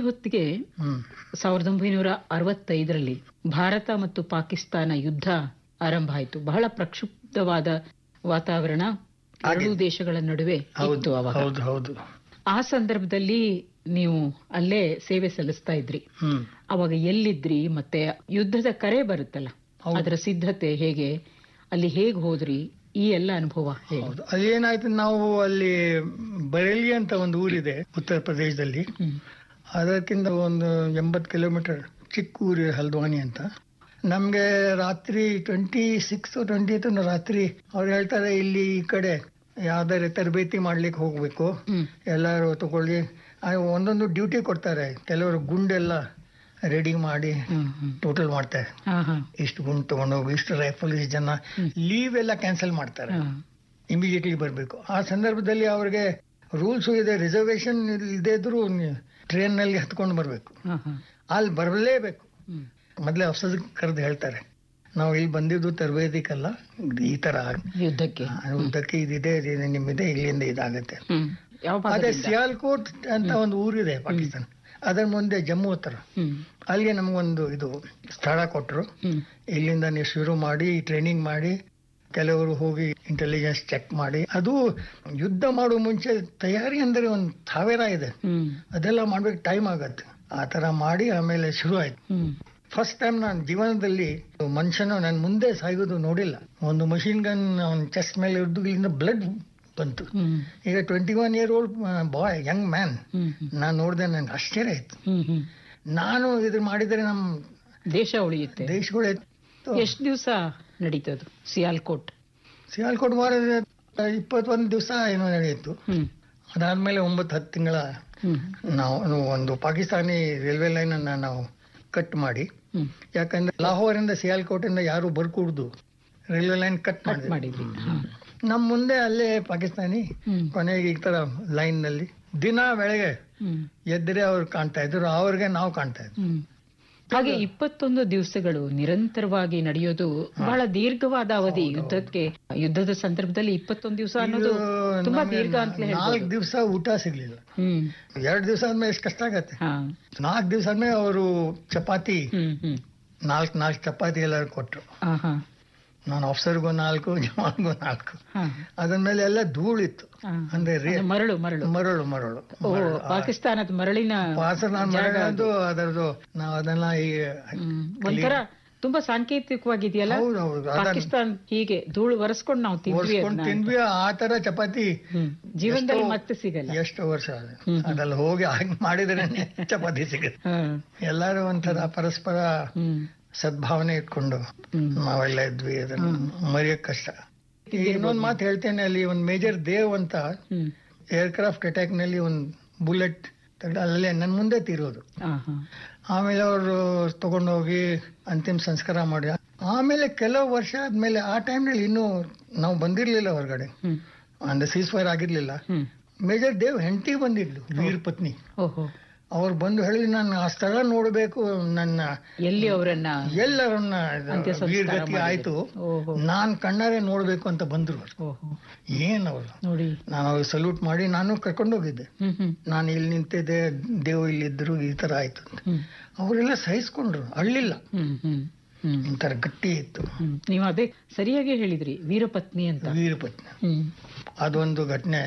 ಹೊತ್ತಿಗೆ ಹ್ಮ್ ಸಾವಿರದ ಒಂಬೈನೂರ ಅರವತ್ತೈದರಲ್ಲಿ ಭಾರತ ಮತ್ತು ಪಾಕಿಸ್ತಾನ ಯುದ್ಧ ಆರಂಭ ಆಯಿತು ಬಹಳ ಪ್ರಕ್ಷುಬ್ಧವಾದ ವಾತಾವರಣ ಎರಡೂ ದೇಶಗಳ ನಡುವೆ ಇತ್ತು ಅವಾಗ ಹೌದು ಹೌದು ಆ ಸಂದರ್ಭದಲ್ಲಿ ನೀವು ಅಲ್ಲೇ ಸೇವೆ ಸಲ್ಲಿಸ್ತಾ ಇದ್ರಿ ಹ್ಮ್ ಅವಾಗ ಎಲ್ಲಿದ್ರಿ ಮತ್ತೆ ಯುದ್ಧದ ಕರೆ ಬರುತ್ತಲ್ಲ ಅದರ ಸಿದ್ಧತೆ ಹೇಗೆ ಅಲ್ಲಿ ಹೇಗ್ ಹೋದ್ರಿ ಈ ಎಲ್ಲ ಅನುಭವ ಹೇಳಿ ಹೌದು ಅಲ್ಲಿ ಏನಾಯ್ತು ನಾವು ಅಲ್ಲಿ ಬರೇಲಿ ಅಂತ ಒಂದು ಊರಿದೆ ಉತ್ತರ ಪ್ರದೇಶದಲ್ಲಿ ಹ್ಮ್. ಅದಕ್ಕಿಂತ ಒಂದು ಎಂಬತ್ತು ಕಿಲೋಮೀಟರ್ ಚಿಕ್ಕ ಊರು ಹಲ್ದ್ವಾನಿ ಅಂತ ನಮ್ಗೆ ರಾತ್ರಿ ಟ್ವೆಂಟಿ ಸಿಕ್ಸ್ ಟ್ವೆಂಟಿ ರಾತ್ರಿ ಅವ್ರು ಹೇಳ್ತಾರೆ ಇಲ್ಲಿ ಈ ಕಡೆ ಯಾವ್ದಾರೆ ತರಬೇತಿ ಮಾಡ್ಲಿಕ್ಕೆ ಹೋಗ್ಬೇಕು ಹ್ಮ್ ಎಲ್ಲರೂ ತಗೊಳ್ಳಿ ಆ, ಒಂದೊಂದು ಡ್ಯೂಟಿ ಕೊಡ್ತಾರೆ ಕೆಲವರು ಗುಂಡೆಲ್ಲ ರೆಡಿ ಮಾಡಿ ಹ್ಮ್ ಹ್ಮ್ ಟೋಟಲ್ ಮಾಡ್ತಾರೆ ಹಾ ಹಾ ಇಷ್ಟು ಗುಂಡು ತಗೊಂಡೋಗಿ ಇಷ್ಟು ರೈಫಲ್ ಇಷ್ಟು ಜನ ಲೀವ್ ಎಲ್ಲ ಕ್ಯಾನ್ಸಲ್ ಮಾಡ್ತಾರೆ ಹಾ. ಇಮಿಡಿಯೇಟ್ಲಿ ಬರಬೇಕು ಆ ಸಂದರ್ಭದಲ್ಲಿ ಅವ್ರಿಗೆ ರೂಲ್ಸ್ ಇದೆ ರಿಸರ್ವೇಶನ್ ಇಲ್ಲದೆ ಇದ್ರು ಟ್ರೈನ್ ನಲ್ಲಿ ಹತ್ಕೊಂಡು ಬರಬೇಕು ಹಾ ಹಾ ಅಲ್ಲಿ ಬರಲೇಬೇಕು ಹ್ಮ್ ಮೊದಲೇ ಔಷಧ ಕರೆದು ಹೇಳ್ತಾರೆ ನಾವು ಇಲ್ಲಿ ಬಂದಿದ್ದು ತರಬೇತಿಕಲ್ಲ ಈ ತರ ಯುದ್ಧಕ್ಕೆ ಆ, ಉದ್ದಕ್ಕೆ ಇದಿದೆ ಇದಿದೆ ನಿಮ್ಮಿದೆ ಇಲ್ಲಿಂದ ಇದಾಗತ್ತೆ ಹ್ಮ್ ಯಾವ ಅದೇ ಭಾಗದಿಂದ ಸಿಯಾಲ್ಕೋಟ್ ಅಂತ ಒಂದು ಊರಿದೆ ಪಾಕಿಸ್ತಾನ ಅದರ ಮುಂದೆ ಜಮ್ಮು ಹತ್ರ ಹ್ಮ್ ಅಲ್ಲಿಗೆ ನಮಗೊಂದು ಇದು ಸ್ಥಳ ಕೊಟ್ಟರು ಹ್ಮ್ ಇಲ್ಲಿಂದ ನೀವು ಶುರು ಮಾಡಿ ಟ್ರೈನಿಂಗ್ ಮಾಡಿ ಕೆಲವರು ಹೋಗಿ ಇಂಟೆಲಿಜೆನ್ಸ್ ಚೆಕ್ ಮಾಡಿ ಅದು ಯುದ್ಧ ಮಾಡುವ ಮುಂಚೆ ತಯಾರಿ ಅಂದರೆ ಒಂದು ಸಾವಿರ ಇದೆ ಹ್ಮ್ ಅದೆಲ್ಲ ಮಾಡ್ಬೇಕು ಟೈಮ್ ಆಗತ್ತೆ ಆ ತರ ಮಾಡಿ ಆಮೇಲೆ ಶುರು ಆಯ್ತು ಹ್ಮ್ ಫಸ್ಟ್ ಟೈಮ್ ನಾನು ಜೀವನದಲ್ಲಿ ಮನುಷ್ಯನು ನಾನು ಮುಂದೆ ಸಾಯೋದು ನೋಡಿಲ್ಲ ಒಂದು ಮಷಿನ್ ಗನ್ ಅವನ ಚೆಸ್ಟ್ ಮೇಲೆ ಹಿಡಿದು ಇಲ್ಲಿಂದ ಬ್ಲಡ್ ಬಂತು ಹ್ಮ್ ಈಗ twenty one year old boy young man hmm hmm ನಾನು ನೋಡಿದೆ ನನಗೆ ಆಶ್ಚರ್ಯ ಆಯ್ತು ಹ್ಮ್ ಹ್ಮ್ ನಾನು ಇದು ಮಾಡಿದರೆ ನಮ್ಮ ದೇಶ ಉಳಿಯುತ್ತೆ ದೇಶಗಳೇ ಎಷ್ಟು ದಿವಸ ನಡೀತದು ಸಿಯಾಲ್ಕೋಟ್ ಸಿಯಾಲ್ಕೋಟ್ ವಾರದ ಇಪ್ಪತ್ತೊಂದು ದಿವಸ ಏನೋ ನಡೆಯಿತು ಹ್ಮ್ ಅದಾದ್ಮೇಲೆ ಒಂಬತ್ತು ಹತ್ತು ತಿಂಗಳ ಹ್ಮ್ ನಾವು ಒಂದು ಪಾಕಿಸ್ತಾನಿ ರೈಲ್ವೆ ಲೈನ್ ಅನ್ನ ನಾವು ಕಟ್ ಮಾಡಿ ಹ್ಮ್ ಯಾಕಂದ್ರೆ ಲಾಹೋರಿಂದ ಸಿಯಾಲ್ಕೋಟಿಂದ ಯಾರು ಬರ್ಕೂಡ್ದು ರೈಲ್ವೆ ಲೈನ್ ಕಟ್ ಕಟ್ ಮಾಡಿ ಮಾಡಿದ್ರಿ ಹಾ. ನಮ್ಮ ಮುಂದೆ ಅಲ್ಲೇ ಪಾಕಿಸ್ತಾನಿ ಹ್ಮ್ ಕೊನೆಗೆ ಈ ತರ ಲೈನ್ ನಲ್ಲಿ ದಿನ ಬೆಳಗ್ಗೆ ಹ್ಮ್ ಎದ್ದರೆ ಅವ್ರು ಕಾಣ್ತಾ ಇದ್ರು ಅವ್ರಿಗೆ ನಾವು ಕಾಣ್ತಾ ಇದ್ವಿ ಹ್ಮ್ ಹಾಗೆ ಇಪ್ಪತ್ತೊಂದು ದಿವಸಗಳು ನಿರಂತರವಾಗಿ ನಡೆಯೋದು ಬಹಳ ದೀರ್ಘವಾದ ಅವಧಿ ಯುದ್ಧಕ್ಕೆ ಯುದ್ಧದ ಸಂದರ್ಭದಲ್ಲಿ ಇಪ್ಪತ್ತೊಂದು ದಿವಸ ಅನ್ನೋದು ತುಂಬಾ ದೀರ್ಘ ಅಂತಲೇ ನಾಲ್ಕು ಹೇಳ್ಬೋದು ದಿವಸ ಊಟ ಸಿಗ್ಲಿಲ್ಲ ಹ್ಮ್ ಎರಡು ದಿವಸ ಆದ್ಮೇಲೆ ಎಷ್ಟು ಕಷ್ಟ ಆಗತ್ತೆ ಹಾ ನಾಲ್ಕು ದಿವಸ ಆದ್ಮೇಲೆ ಅವರು ಚಪಾತಿ ಹ್ಮ್ ಹ್ಮ್ ನಾಲ್ಕು ನಾಲ್ಕು ಚಪಾತಿ ಎಲ್ಲರೂ ಕೊಟ್ರು ಹಾ ಹಾ ನಾನು ಆಫೀಸರ್ಗೂ ನಾಲ್ಕು ಜವಾನ್ಗೂ ನಾಲ್ಕು ಹಾ ಅದ್ಮೇಲೆ ಎಲ್ಲ ಧೂಳಿತ್ತು ಹಾ. ಅಂದ್ರೆ ರೇ- ಅದು ಮರಳು ಮರಳು ಮರಳು ಮರಳು ಓ ಪಾಕಿಸ್ತಾನದ ಮರಳಿನ ಪಾಸ ನಾನು ಜಾಗ ಮಾಡೋದು ಅದರದ್ದು ನಾವು ಅದನ್ನ ಈ ಹ್ಮ್. ಒಂಥರ ತುಂಬಾ ಸಾಂಕೇತಿಕವಾಗಿದೆಯಲ್ಲ ಹೌದು ಹೌದು ಅದನ್ನ ಪಾಕಿಸ್ತಾನ ಹೀಗೆ ಧೂಳು ಒರೆಸ್ಕೊಂಡು ನಾವು ತಿಂದ್ವಿ ಒರ್ಸ್ಕೊಂಡು ಅದನ್ನ ತಿಂದ್ವಿ ಆ ತರ ಚಪಾತಿ ಹ್ಮ್ ಜೀವನದಲ್ಲಿ ಎಷ್ಟೋ- ಮತ್ತೆ ಸಿಗಲ್ಲ ಎಷ್ಟು ವರ್ಷ ಆಗಿದೆ. ಅದ್ರಲ್ಲಿ ಹೋಗಿ ಹಾಗೆ ಮಾಡಿದ್ರೆ ಚಪಾತಿ ಸಿಗುತ್ತೆ ಹಾ. ಎಲ್ಲರೂ ಒಂಥರ ಪರಸ್ಪರ ಹ್ಮ್ ಸದ್ಭಾವನೆ ಇಟ್ಕೊಂಡು ಹ್ಮ್. ನಾವೆಲ್ಲ ಇದ್ವಿ ಅದನ್ನ ಮರೆಯಕ್ ಕಷ್ಟ ಈಗ ಇನ್ನೊಂದ್ ಮಾತು ಹೇಳ್ತೇನೆ ಅಲ್ಲಿ ಒಂದು ಮೇಜರ್ ದೇವ್ ಅಂತ ಹ್ಮ್ ಏರ್ಕ್ರಾಫ್ಟ್ ಅಟ್ಯಾಕ್ ನಲ್ಲಿ ಒಂದು ಬುಲೆಟ್ ಅಲ್ಲೇ ನನ್ನ ಮುಂದೆ ತೀರೋದು ಹಾ ಹಾ ಆಮೇಲೆ ಅವರು ತಗೊಂಡೋಗಿ ಅಂತಿಮ ಸಂಸ್ಕಾರ ಮಾಡಿ ಆಮೇಲೆ ಕೆಲವು ವರ್ಷ ಆದ್ಮೇಲೆ ಆ ಟೈಮ್ನಲ್ಲಿ ಇನ್ನೂ ನಾವು ಬಂದಿರ್ಲಿಲ್ಲ ಹೊರಗಡೆ ಹ್ಮ್ ಅಂದ್ರೆ ಸೀಸ್ ಫೈರ್ ಆಗಿರ್ಲಿಲ್ಲ ಹ್ಮ್ ಮೇಜರ್ ದೇವ್ ಹೆಂಡತಿ ಬಂದಿದ್ಲು ವೀರ್ ಪತ್ನಿ ಓಹೋ ಅವ್ರು ಬಂದು ಹೇಳಿ ನಾನು ಆ ಸ್ಥಳ ನೋಡಬೇಕು ನನ್ನ ಎಲ್ಲಿ ಅವರನ್ನ ಎಲ್ಲರನ್ನ ಅಂತ್ಯ ಸಂಸ್ಕಾರ ವೀರ್ಗತಿ ಆಯ್ತು ಓಹೋ ನಾನ್ ಕಣ್ಣಾರೆ ನೋಡ್ಬೇಕು ಅಂತ ಬಂದ್ರು ಅವ್ರು. ಓಹೋ ಏನ್ ಅವರು ನೋಡಿ ನಾನು ಅವ್ರಿಗೆ ಸಲ್ಯೂಟ್ ಮಾಡಿ ನಾನು ಕರ್ಕೊಂಡು ಹೋಗಿದ್ದೆ ಹ್ಮ್ ಹ್ಮ್ ನಾನು ಇಲ್ಲಿ ನಿಂತಿದ್ದೆ ದೇವ್ ಇಲ್ಲಿದ್ರು ಈ ತರ ಆಯ್ತು ಅಂತ ಹ್ಮ್ ಅವರೆಲ್ಲ ಸಹಿಸ್ಕೊಂಡ್ರು ಅಳ್ಳಿಲ್ಲ ಹ್ಮ್ ಹ್ಮ್ ಹ್ಮ್ ಒಂಥರ ಗಟ್ಟಿ ಇತ್ತು ಹ್ಮ್ ನೀವು ಅದೇ ಸರಿಯಾಗಿ ಹೇಳಿದ್ರಿ ವೀರಪತ್ನಿ ಅಂತ ವೀರಪತ್ನಿ ಹ್ಮ್ ಅದೊಂದು ಘಟನೆ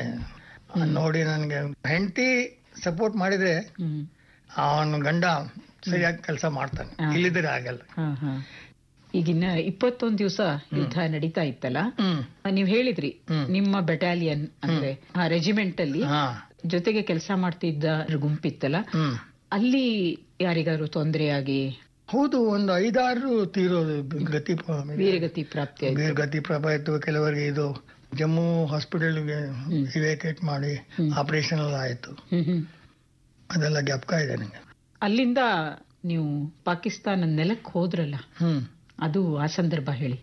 ನೋಡಿ ನನಗೆ ಹೆಂಡತಿ ಸಪೋರ್ಟ್ ಮಾಡಿದ್ರೆ ಹ್ಮ್ ಅವನ ಗಂಡ ಸರಿಯಾಗಿ ಕೆಲಸ ಮಾಡ್ತಾನೆ ಹಾ. ಇಲ್ಲಿದ್ರೆ ಆಗಲ್ಲ ಹಾ ಹಾ ಈಗಿನ್ನ ಇಪ್ಪತ್ತೊಂದು ದಿವಸ ಯುದ್ಧ ನಡೀತಾ ಇತ್ತಲ್ಲ ಹ್ಮ್ ನೀವ್ ಹೇಳಿದ್ರಿ ಹ್ಮ್. ನಿಮ್ಮ ಬೆಟಾಲಿಯನ್ ಅಂದ್ರೆ ಆ ರೆಜಿಮೆಂಟ್ ಅಲ್ಲಿ ಹಾ ಜೊತೆಗೆ ಕೆಲಸ ಮಾಡ್ತಿದ್ದ ಗುಂಪಿತ್ತಲ್ಲ ಹ್ಮ್ ಅಲ್ಲಿ ಯಾರಿಗಾರು ತೊಂದರೆಯಾಗಿ ಹೌದು ಒಂದು ಐದಾರು ತೀರೋದು ಗತಿ ವೀರಗತಿ ಪ್ರಾಪ್ತಿ ಆಯ್ತು ಗತಿ ಪ್ರಭಾವಿತ ಕೆಲವರಿಗೆ ಇದು ಜಮ್ಮು ಹಾಸ್ಪಿಟಲ್ಗೆ ಇವ್ಯಾಕ್ಯುಯೇಟ್ ಮಾಡಿ ಆಪರೇಷನ್ ಎಲ್ಲ ಆಯ್ತು ಹ್ಮ್ ಹ್ಮ್ ಅದೆಲ್ಲ ಜ್ಞಾಪಕ ಇದೆ ನನಗೆ ಅಲ್ಲಿಂದ ನೀವು ಪಾಕಿಸ್ತಾನ ನೆಲಕ್ಕೆ ಹೋದ್ರಲ್ಲ ಹ್ಮ್ ಅದು ಆ ಸಂದರ್ಭ ಹೇಳಿ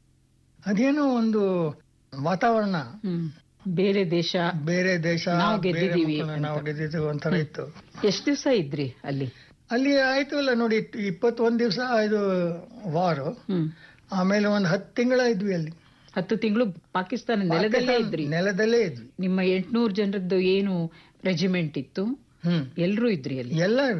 ಅದೇನೋ ಒಂದು ವಾತಾವರಣ ಹ್ಮ್ ಬೇರೆ ದೇಶ ಬೇರೆ ದೇಶ ನಾವು ಬೇರೆ ಗೆದ್ದಿದೀವಿ ಮಕ್ಕಳು, ನಾವು ಗೆದ್ದಿದ್ದೀವಿ ಒಂಥರ ಇತ್ತು ಎಷ್ಟ್ ದಿವಸ ಇದ್ರಿ ಅಲ್ಲಿ ಅಲ್ಲಿ ಆಯ್ತು ಅಲ್ಲ ನೋಡಿ ಇಪ್ಪತ್ತೊಂದು ದಿವಸ ಇದು ವಾರು ಹ್ಮ್ ಆಮೇಲೆ ಒಂದು ಹತ್ತು ತಿಂಗಳ ಇದ್ವಿ ಅಲ್ಲಿ ಹತ್ತು ತಿಂಗಳು ಪಾಕಿಸ್ತಾನ ನೆಲದಲ್ಲೇ ಇದ್ರಿ ನೆಲದಲ್ಲೇ ಇದ್ವಿ ನಿಮ್ಮ ಎಂಟ್ನೂರು ಜನರದ್ದು ಏನು ರೆಜಿಮೆಂಟ್ ಇತ್ತು ಹ್ಮ್ ಎಲ್ರೂ ಇದ್ರಿ ಅಲ್ಲಿ ಎಲ್ಲ